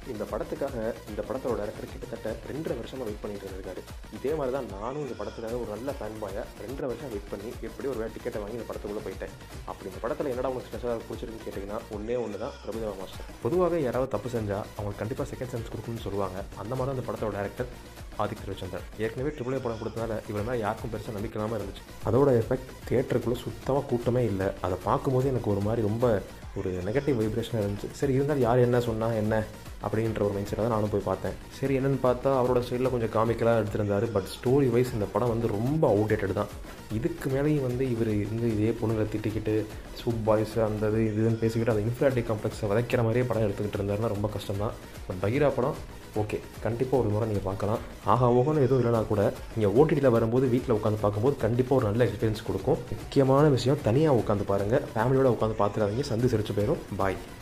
இந்த படத்துக்காக இந்த படத்தோட டேரக்டர் கிட்டத்தட்ட ரெண்டரை வருஷமாக வெயிட் பண்ணிட்டு இருந்திருக்காரு இதே மாதிரி தான் நானும் இந்த படத்துக்காக ஒரு நல்ல ஃபேன் பாயை ரெண்டரை வருஷம் வெயிட் பண்ணி எப்படி ஒரு வேலை டிக்கெட்டை வாங்கி இந்த படத்துக்குள்ளே போயிட்டேன் அப்படி இந்த படத்தில் என்னடா உங்களுக்கு ஸ்பெஷலாக பிடிச்சிருக்குன்னு கேட்டிங்கன்னா ஒன்றே ஒன்று தான் பிரபுதேவா மாஸ்டர் பொதுவாகவே யாராவது தப்பு செஞ்சால் அவங்களுக்கு கண்டிப்பாக செகண்ட் சான்ஸ் கொடுக்கணும்னு சொல்லுவாங்க அந்த மாதிரி தான் இந்த படத்தோட டேரக்டர் ஆதித்ய ரவிச்சந்திரன் ஏற்கனவே ட்ரிபிள் ஏ படம் கொடுத்தனால இவர் மேலே யாருக்கும் பெருசாக நம்பிக்கை இல்லாமல் இருந்துச்சு அதோட எஃபெக்ட் தியேட்டருக்குள்ளே சுத்தமாக கூட்டமே இல்லை அதை பார்க்கும்போது எனக்கு ஒரு மாதிரி ரொம்ப ஒரு நெகட்டிவ் வைப்ரேஷனாக இருந்துச்சு சரி இருந்தாலும் யார் என்ன சொன்னா என்ன அப்படின்ற ஒரு மைண்ட் செட்டாக தான் நானும் போய் பார்த்தேன் சரி என்னென்னு பார்த்தா அவரோட ஸ்டைலில் கொஞ்சம் காமிக்கலாக எடுத்திருந்தாரு பட் ஸ்டோரி வைஸ் இந்த படம் வந்து ரொம்ப அவுடேட்டட் தான் இதுக்கு மேலேயும் வந்து இவர் இருந்து இதே பொண்ணுங்களை திட்டிக்கிட்டு சூப் பாய்ஸ் அந்த இது இதுன்னு பேசிக்கிட்டு அந்த இன்ஃபிலாட்டி காம்ப்ளெக்ஸை விதைக்கிற மாதிரியே படம் எடுத்துக்கிட்டு இருந்தாருன்னா ரொம்ப கஷ்டம் தான் பட் பகீரா படம் ஓகே கண்டிப்பாக ஒரு முறை நீங்கள் பார்க்கலாம் ஆஹா ஓகோன்னு எதுவும் இல்லைனா கூட நீங்கள் ஓடிடியில் வரும்போது வீட்டில் உட்காந்து பார்க்கும்போது கண்டிப்பாக ஒரு நல்ல எக்ஸ்பீரியன்ஸ் கொடுக்கும் முக்கியமான விஷயம் தனியாக உட்காந்து பாருங்கள் ஃபேமிலியோட உட்காந்து பார்த்துடாதீங்க சந்து சிரிச்சு போயிடும் பாய்